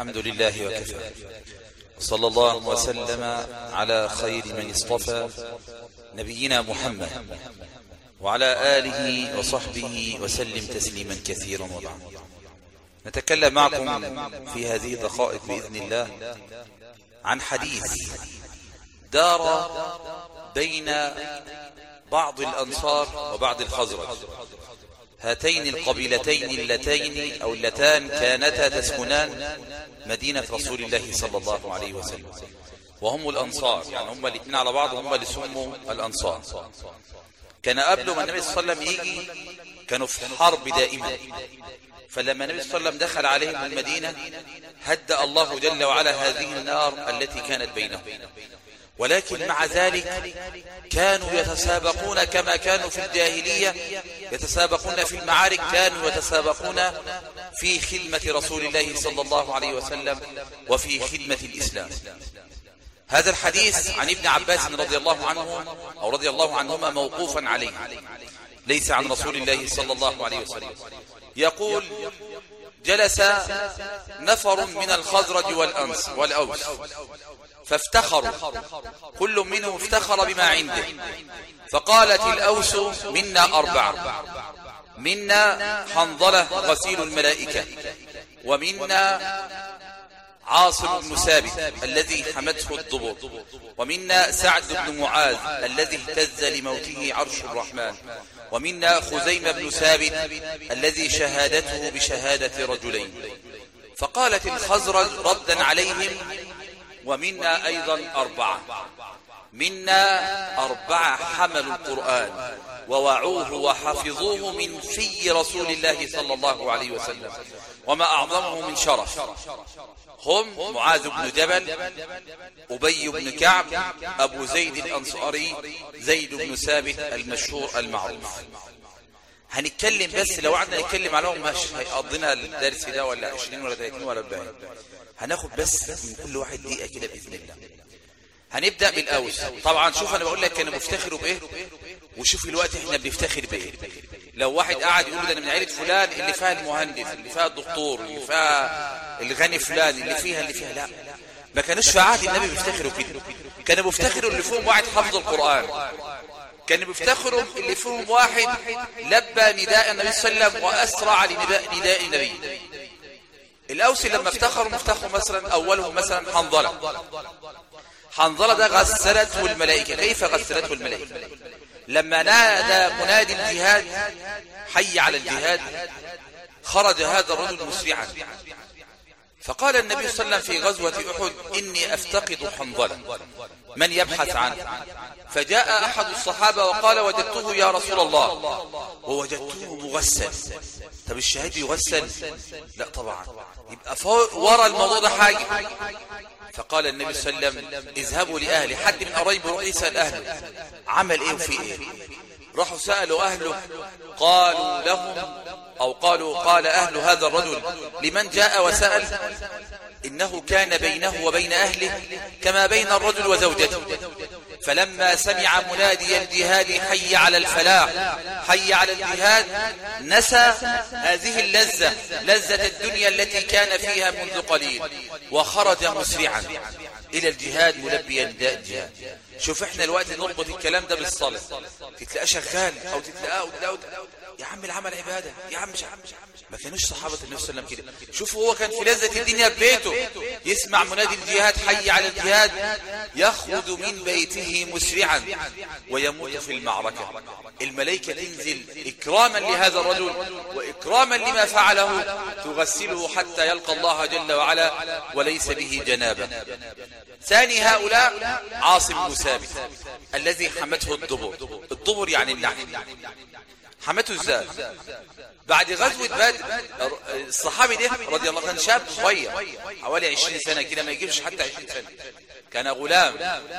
الحمد لله وكفى صلى الله وسلم على خير من اصطفى نبينا محمد وعلى آله وصحبه وسلم تسليما كثيرا وبعد نتكلم معكم في هذه الدقائق بإذن الله عن حديث دار بين بعض الأنصار وبعض الخزرج هاتين القبيلتين اللتين أو اللتان كانتا تسكنان مدينة رسول الله صلى الله عليه وسلم وهم الأنصار يعني هم الاثنين على بعض هم اللي سموا الأنصار كان قبل ما النبي صلى الله عليه وسلم يجي كانوا في حرب دائمة فلما النبي صلى الله عليه وسلم دخل عليهم المدينة هدأ الله جل وعلا هذه النار التي كانت بينهم ولكن مع ذلك كانوا يتسابقون كما كانوا في الجاهلية يتسابقون في المعارك كانوا يتسابقون في خدمة رسول الله صلى الله عليه وسلم وفي خدمة الإسلام هذا الحديث عن ابن عباس رضي الله عنه أو رضي الله عنهما موقوفا عليه ليس عن رسول الله صلى الله عليه وسلم يقول جلس نفر من الخزرج والأنس والأوس فافتخروا كل منهم افتخر بما عنده فقالت الأوس منا أربعة منا حنظلة غسيل الملائكة ومنا عاصم بن ثابت الذي حمته الضبط ومنا سعد بن معاذ الذي اهتز لموته عرش الرحمن ومنا خزيمة بن ثابت الذي شهادته بشهادة رجلين فقالت الخزرج ردا عليهم ومنا أيضا أربعة منا أربعة حملوا القرآن ووعوه وحفظوه من في رسول الله صلى الله عليه وسلم وما أعظمه من شرف هم معاذ بن جبل أبي بن كعب أبو زيد الأنصاري زيد بن ثابت المشهور المعروف هنتكلم بس لو قعدنا نتكلم عليهم مش هيقضينا الدرس ده ولا 20 ولا 30 ولا 40 هناخد بس من كل واحد دقيقة كده بإذن الله هنبدأ بالأوس طبعا شوف أنا بقول لك كانوا بيفتخروا بإيه وشوف الوقت احنا بنفتخر بإيه لو واحد قاعد يقول ده انا من عيلة فلان اللي فيها المهندس اللي فيها الدكتور اللي فيها الغني فلان اللي فيها اللي فيها لا ما كانوش في عهد النبي بيفتخروا كده كانوا بيفتخروا اللي فيهم واحد حفظ القرآن كانوا بيفتخروا اللي فيهم واحد لبى نداء النبي صلى الله عليه وسلم وأسرع لنداء نداء النبي الأوس لما افتخروا افتخروا مثلا أولهم مثلا حنظلة حنظلة ده غسلته الملائكة كيف غسلته الملائكة لما نادى منادي الجهاد حي على الجهاد خرج هذا الرجل مسرعا فقال النبي صلى الله عليه وسلم في غزوة أحد إني أفتقد حنظلة من يبحث عنه فجاء أحد الصحابة وقال وجدته يا رسول الله ووجدته مغسل طب الشهيد يغسل لا طبعا يبقى ورا الموضوع ده حاجة فقال النبي صلى الله عليه وسلم اذهبوا لأهلي حد من قرايبه روح يسأل أهله عمل إيه وفي إيه راحوا سألوا أهله قالوا لهم أو قالوا قال أهل هذا الرجل لمن جاء وسأل إنه كان بينه وبين أهله كما بين الرجل وزوجته فلما سمع منادي الجهاد حي على الفلاح حي على الجهاد نسى هذه اللذة لذة الدنيا التي كان فيها منذ قليل وخرج مسرعا إلى الجهاد ملبيا نداء الجهاد شوف احنا الوقت نربط الكلام ده بالصلاة تتلاقى شغال أو تتلاقى أو تتلاقى يا عم العمل عبادة يا عم مش عم ما كانوش صحابة النبي صلى الله عليه وسلم كده شوفوا هو كان في لذة الدنيا ببيته يسمع منادي الجهاد حي على الجهاد يخرج من بيته مسرعا ويموت في المعركة الملائكة تنزل إكراما لهذا الرجل وإكراما لما فعله تغسله حتى يلقى الله جل وعلا وليس به جنابة ثاني هؤلاء عاصم بن ثابت الذي حمته الدبر الدبر يعني اللحم حمته ازاي بعد غزوة بدر الصحابي ده رضي الله عنه شاب صغير حوالي 20 سنة كده ما يجيبش حتى 20 سنة كان غلام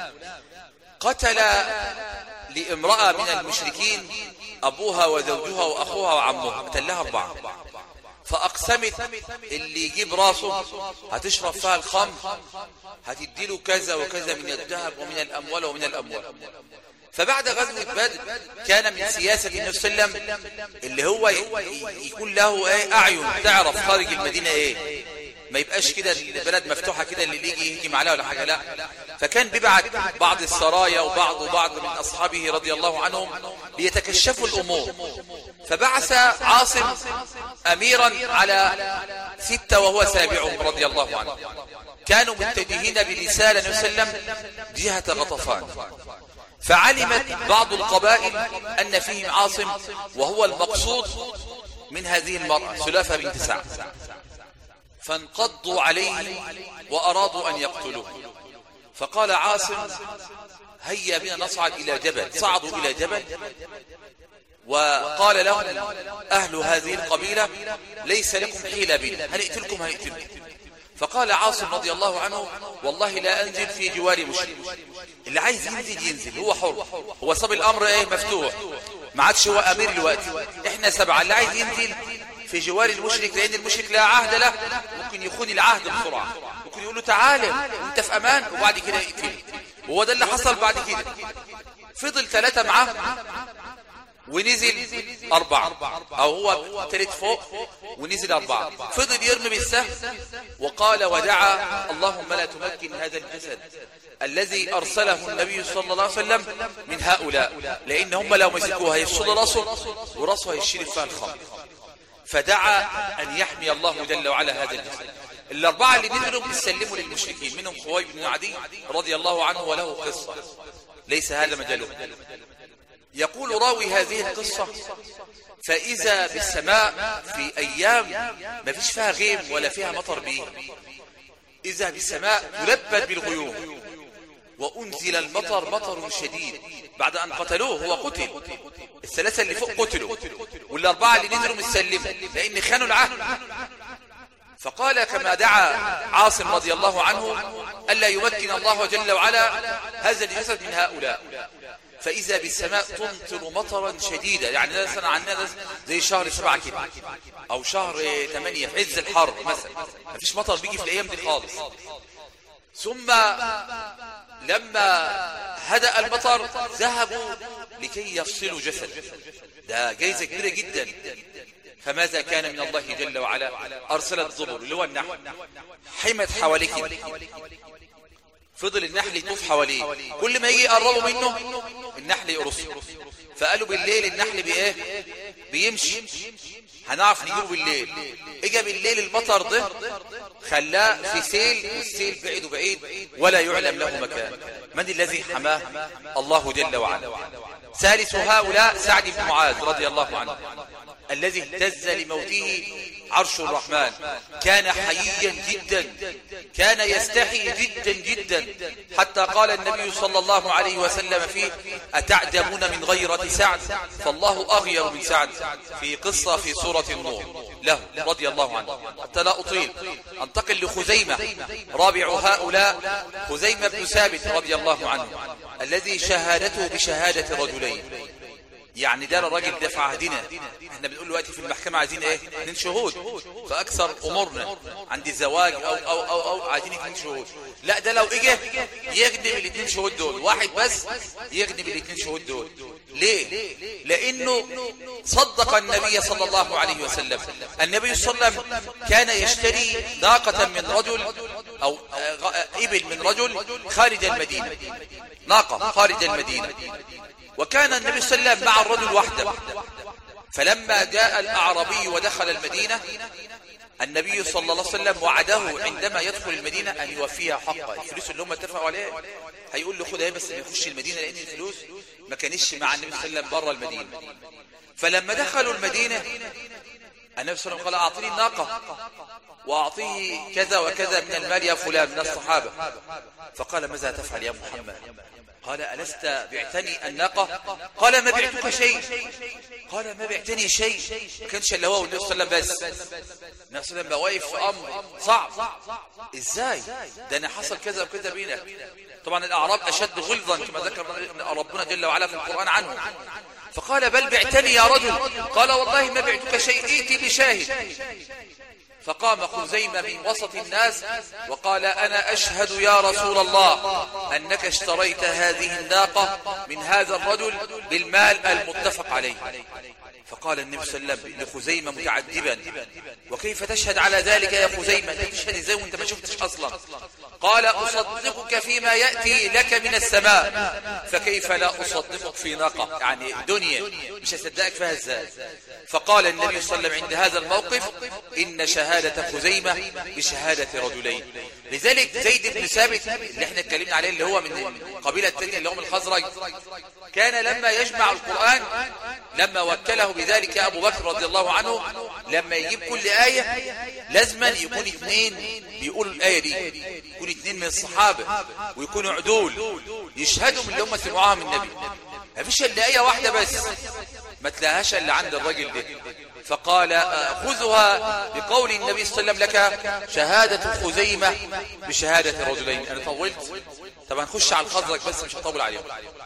قتل لامرأة من المشركين أبوها وزوجها وأخوها وعمها قتلها أربعة فأقسمت اللي يجيب راسه هتشرب فيها الخمر هتديله كذا وكذا من الذهب ومن الأموال ومن الأموال فبعد غزوة بدر كان من سياسة النبي صلى الله عليه وسلم اللي هو يكون له ايه أعين تعرف خارج المدينة ايه ما يبقاش كده البلد مفتوحة كده اللي يجي يجي معلها ولا حاجة لا فكان بيبعت بعض السرايا وبعض وبعض من أصحابه رضي الله عنهم ليتكشفوا الأمور فبعث عاصم أميرا على ستة وهو سابعهم رضي الله عنه كانوا متجهين برسالة النبي صلى الله عليه وسلم جهة غطفان فعلمت بعض القبائل أن فيهم عاصم وهو المقصود من هذه المرأة سلافة بنت سعد فانقضوا عليه وأرادوا أن يقتلوه فقال عاصم هيا بنا نصعد إلى جبل صعدوا إلى جبل وقال لهم أهل هذه القبيلة ليس لكم حيلة بنا هنقتلكم هنقتلكم فقال عاصم رضي الله عنه والله لا أنزل في جوار مشرك اللي عايز ينزل ينزل هو حر هو صاب الأمر ايه مفتوح ما عادش هو أمير دلوقتي احنا سبعة اللي عايز ينزل في جوار المشرك لأن المشرك لا عهد له ممكن يخون العهد بسرعة ممكن يقول له تعالى انت في أمان وبعد كده يقتل وهو ده اللي حصل بعد كده فضل ثلاثة معاه ونزل أربعة أو هو تلت فوق ونزل أربعة فضل يرمي بالسهم وقال ودعا اللهم لا تمكن هذا الجسد الذي أرسله النبي صلى الله عليه وسلم من هؤلاء لأن هم لو مسكوها يفصل رأسه ورأسه هيشرف فيها الخمر فدعا أن يحمي الله جل وعلا هذا الجسد الأربعة اللي نزلوا بيسلموا للمشركين منهم خويب بن عدي رضي الله عنه وله قصة ليس هذا مجاله يقول راوي هذه القصة فإذا بالسماء في أيام ما فيش فيها غيم ولا فيها مطر به إذا بالسماء تلبد بالغيوم وأنزل المطر مطر شديد بعد أن قتلوه هو قتل الثلاثة اللي فوق قتلوا والأربعة اللي نزلوا متسلموا لأن خانوا العهد فقال كما دعا عاصم رضي الله عنه ألا يمكن الله جل وعلا هذا الجسد من هؤلاء فإذا بالسماء تمطر مطرا شديدا يعني ده سنة عننا زي شهر سبعة كده أو شهر ثمانية في عز الحر مثلا ما فيش مطر بيجي في الأيام دي خالص ثم لما هدأ المطر ذهبوا لكي يفصلوا جسد ده جايزة كبيرة جدا فماذا كان من الله جل وعلا أرسل الضبر اللي هو النحل حمت حواليك فضل النحل يطوف حواليه كل ما يجي يقربوا منه النحل يقرصه فقالوا بالليل النحل بايه بيمشي هنعرف نجيبه بالليل اجا بالليل المطر ده خلاه في سيل والسيل بعيد وبعيد ولا يعلم له مكان من الذي حماه الله جل وعلا ثالث هؤلاء سعد بن معاذ رضي الله عنه الذي اهتز لموته عرش الرحمن كان حييا جدا كان يستحي جدا جدا حتى قال النبي صلى الله عليه وسلم فيه أتعجبون من غيرة سعد فالله أغير من سعد في قصة في سورة النور له رضي الله عنه حتى لا أطيل أنتقل لخزيمة رابع هؤلاء خزيمة بن ثابت رضي الله عنه الذي شهادته بشهادة رجلين يعني ده الراجل ده في عهدنا احنا بنقول دلوقتي في المحكمة عايزين ايه اثنين شهود فاكثر امورنا عندي زواج او او او او عايزين اثنين شهود لا ده لو اجى يغنم الاثنين شهود دول واحد بس يغنم الاثنين شهود دول ليه لانه صدق النبي صلى الله عليه وسلم النبي صلى الله عليه وسلم كان يشتري ناقة من رجل او ابل من رجل خارج المدينة ناقة خارج المدينة وكان النبي صلى الله عليه وسلم مع الرجل وحده فلما جاء الأعرابي ودخل المدينة النبي صلى الله عليه وسلم وعده عندما يدخل المدينة أن يوفيها حقه الفلوس اللي هم اتفقوا عليها هيقول له خدها بس ما يخش المدينة لأن الفلوس ما كانش مع النبي صلى الله عليه وسلم بره المدينة فلما دخلوا المدينة النبي صلى الله عليه وسلم قال أعطيني الناقة وأعطيه كذا وكذا من المال يا فلان من الصحابة فقال ماذا تفعل يا محمد قال ألست بعتني الناقة قال ما بعتك شيء قال ما بعتني شيء ما كانش الا هو والنبي صلى الله عليه وسلم بس النبي صلى الله عليه وسلم واقف في أمر صعب إزاي ده أنا حصل كذا وكذا بينا طبعا الأعراب أشد غلظا كما ذكر ربنا جل وعلا في القرآن عنه فقال بل بعتني يا رجل قال والله ما بعتك شيء ائتي بشاهد فقام خزيمة من وسط الناس وقال أنا أشهد يا رسول الله أنك اشتريت هذه الناقة من هذا الرجل بالمال المتفق عليه فقال النبي صلى الله عليه وسلم لخزيمة متعدبا وكيف تشهد على ذلك يا خزيمة تشهد ازاي وانت ما شفتش أصلا قال أصدقك فيما يأتي لك من السماء فكيف لا أصدقك في ناقة يعني دنيا مش هصدقك فيها ازاي فقال النبي صلى الله عليه وسلم عند هذا الموقف إن شهادة خزيمة بشهادة رجلين لذلك زيد بن ثابت اللي احنا اتكلمنا عليه اللي هو من قبيلة الثانية اللي هم الخزرج كان لما يجمع القرآن لما وكله بذلك أبو بكر رضي الله عنه لما يجيب كل آية لازما يكون اثنين بيقولوا الآية دي يكون اثنين من الصحابة ويكونوا عدول يشهدوا من اللي هم سمعوها من النبي ما فيش الا آية واحدة بس ما تلاقيهاش الا عند الراجل ده فقال خذها بقول النبي صلى الله عليه وسلم لك شهادة خزيمة بشهادة رجلين أنا طولت طب هنخش على الخزرج بس مش هطول عليهم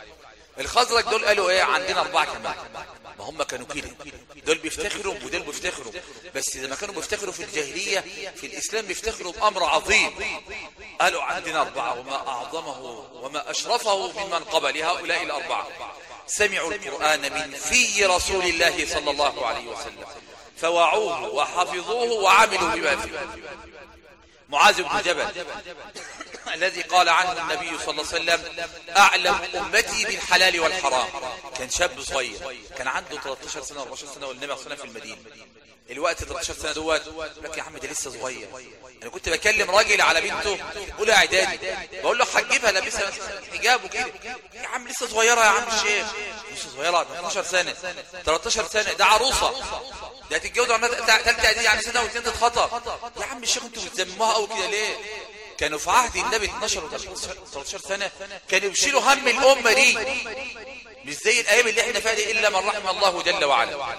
الخزرج دول قالوا ايه عندنا اربعة كمان ما هم كانوا كده دول بيفتخروا ودول بيفتخروا بس لما كانوا بيفتخروا في الجاهلية في الإسلام بيفتخروا بأمر عظيم قالوا عندنا أربعة وما أعظمه وما أشرفه ممن قبل هؤلاء الأربعة سمعوا القرآن من في رسول الله صلى الله عليه وسلم فوعوه وحفظوه وعملوا بما فيه معاذ بن جبل الذي قال عنه النبي صلى الله عليه وسلم أعلم أمتي بالحلال والحرام كان شاب صغير كان عنده 13 سنة 14 سنة والنبي صلى الله عليه وسلم في المدينة الوقت 13 سنة دوت لك يا عم ده لسه صغير انا كنت بكلم راجل على بنته اولى اعدادي بقول له هتجيبها لابسها حجاب وكده يا عم لسه صغيره يا عم الشيخ لسه صغيره 12 سنه 13 سنه ده عروسه ده هتتجوز على ثالثه اعدادي يعني سنه واثنين تتخطب يا عم الشيخ انتوا بتذموها قوي كده ليه كانوا في عهد النبي 12 و 13 سنه كانوا يشيلوا هم الامه دي مش زي الايام اللي احنا فيها دي الا من رحم الله جل وعلا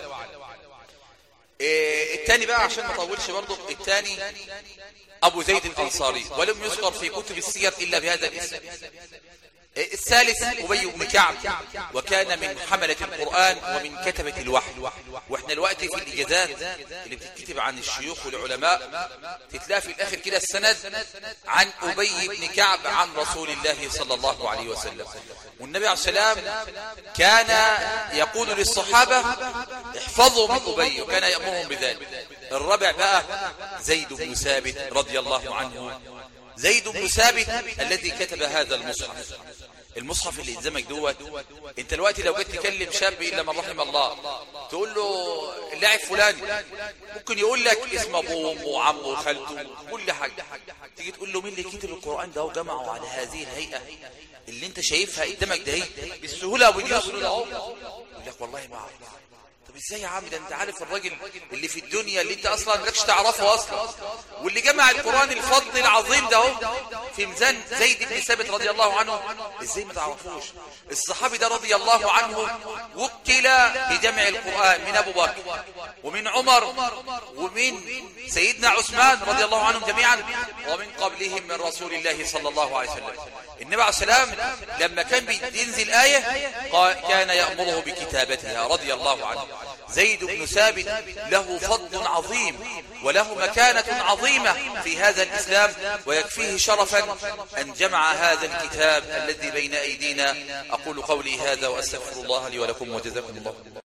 إيه الثاني بقى عشان ما اطولش برضه الثاني ابو زيد الانصاري ولم يذكر في كتب السير الا بهذا الاسم إيه الثالث أبي بن كعب وكان من حملة القرآن ومن كتبة الوحي واحنا الوقت في الإجازات اللي بتتكتب عن الشيوخ والعلماء تتلاقي في الآخر كده السند عن أبي بن كعب عن رسول الله صلى الله عليه وسلم والنبي عليه السلام كان يقول للصحابة احفظوا من أبي وكان يأمرهم بذلك الرابع بقى زيد بن ثابت رضي الله عنه زيد بن ثابت الذي كتب هذا المصحف المصحف اللي قدامك دوت انت دلوقتي لو جيت تكلم شاب الا من رحم الله تقول له اللاعب فلاني ممكن يقول لك اسم ابوه وعمه وخالته كل حاجه تيجي تقول له مين اللي كتب القران ده وجمعه على هذه الهيئه اللي انت شايفها قدامك ده هي بالسهوله واليسر اهو يقول لك والله ما اعرف طب ازاي يا عم ده انت عارف الراجل اللي في الدنيا اللي انت اصلا مالكش تعرفه اصلا واللي جمع القران الفضل العظيم ده اهو في ميزان زيد بن ثابت رضي الله عنه ازاي ما تعرفوش الصحابي ده رضي الله عنه وكل بجمع القران من ابو بكر ومن عمر ومن سيدنا عثمان رضي الله عنهم جميعا ومن قبلهم من رسول الله صلى الله عليه وسلم النبي عليه السلام لما كان بينزل آية كان يأمره بكتابتها رضي الله عنه زيد بن ثابت له فضل عظيم وله مكانة عظيمة في هذا الإسلام ويكفيه شرفا أن جمع هذا الكتاب الذي بين أيدينا أقول قولي هذا وأستغفر الله لي ولكم وجزاكم الله